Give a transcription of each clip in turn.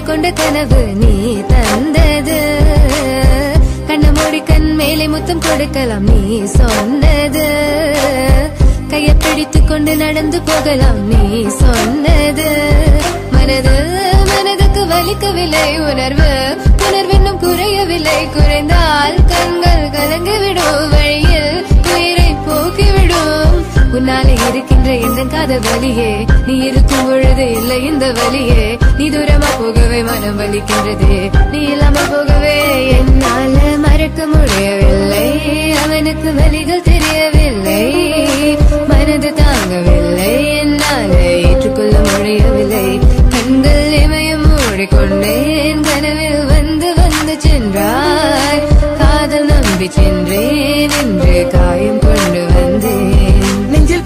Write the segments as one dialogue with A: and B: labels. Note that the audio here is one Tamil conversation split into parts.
A: கொண்ட கனவு நீ தந்தது கண்ண மூடி கண் மேலே முத்தம் கொடுக்கலாம் நீ சொன்னது கையை பிடித்துக் கொண்டு நடந்து போகலாம் நீ சொன்னது மனது மனதுக்கு வலிக்கவில்லை உணர்வு உணர்வென்னும் குறையவில்லை குறைந்தால் கண்கள் கலங்கிவிடும் வழியில் உயிரை போக்கிவிடும் உன்னாலே இருக்கின்ற எந்த காதல் வலியே நீ இருக்கும் பொழுது இல்லை இந்த வலியே நீ தூரமா போகவே மனம் வலிக்கின்றது நீ இல்லாம போகவே என்னால மறக்க முடியவில்லை அவனுக்கு வலிகள் தெரியவில்லை மனது தாங்கவில்லை என்னால ஏற்றுக்கொள்ள முடியவில்லை கண்கள் இமயம் மூடிக்கொண்டேன் கனவில் வந்து வந்து சென்றாய் காதல் நம்பி சென்றேன் என்று காயம் கொண்டு வந்தேன்
B: நெஞ்சில்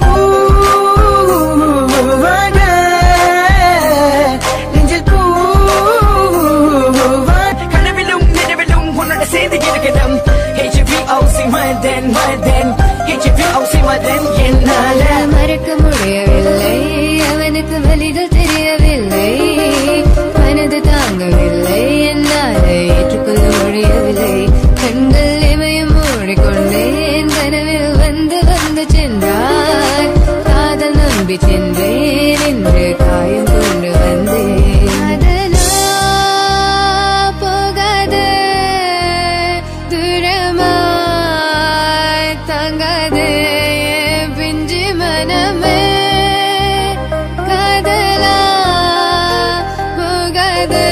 B: பூவான நெஞ்சில் பூவான கனவிலும் நினைவிலும் உன்னோட சேர்ந்து இருக்கணும் HVOC மதன் மதன் HVOC மதன் என்னால
A: மறக்க முடியவில்லை அவனுக்கு வலிகள் தெரியவில்லை மனது தாங்கவில்லை என்னால் ஏற்றுக்கொள்ள முடியவில்லை கண்கள் இமயம் மூடிக்கொண்டேன் கனவில் வந்து வந்து சென்றார் காதல் நம்பி சென்றேன் என்று காயம் கொண்டு வந்தேன் அதனா போகாதே தூரமாய் தங்காதே என் பிஞ்சு மனமே காதலா போகாதே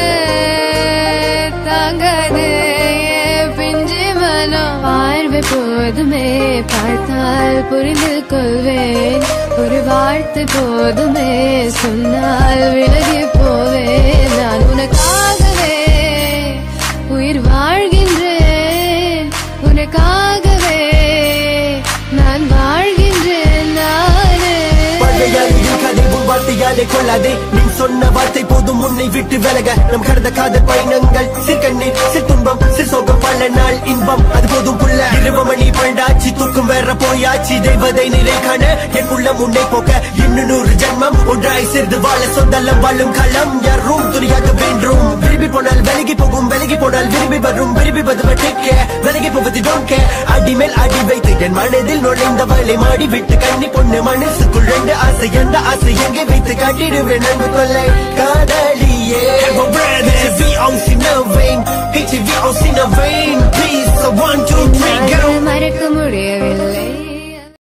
A: தாங்காதே என் பிஞ்சு மனம் பார்வை போதுமே பார்த்தால் புரிந்து கொள்வேன் ஒரு வார்த்தை போதுமே சொன்னால் விலகி போவேன் நான் உனக்காகவே உயிர் வாழ்கின்றேன் உனக்காகவே நான் வாழ்கின்றேன் நானே
C: பழையாளியின் கதை உன் வார்த்தையாலே கொள்ளாதே நீ சொன்ன வார்த்தை போதும் உன்னை விட்டு விலக நம் கடந்த காதல் பயணங்கள் சிற்கண்ணீர் சிற்துன்பம் சிற்சோகம் பல நாள் இன்பம் அது போதும் புள்ள இரவு மணி பண்டாச்சி தூக்கம் வேற போயாச்சு தெய்வதை நிலை காண என் உள்ளம் உன்னை போக்க இன்னும் நூறு ஜென்மம் ஒன்றாய் சேர்ந்து வாழ சொந்தல்லம் வாழும் களம் யாரும் துணியாக வேண்டும் விரும்பி போனால் விலகி போகும் விலகி போனால் விரும்பி வரும் விரும்பி வருவ டேக் விலகி போவது டோன்ட் கேர் அடி மேல் அடி வைத்து என் மனதில் நுழைந்தவளை மாடி விட்டு கண்ணி பொண்ணு மனசுக்குள் ரெண்டு ஆசை எந்த ஆசை எங்கே வைத்து காட்டிடுவேன் அன்பு கொள்ளை காதலியே HVOC no vein HVOC no vein Please so one two three go
A: மறக்க முடியவில்லை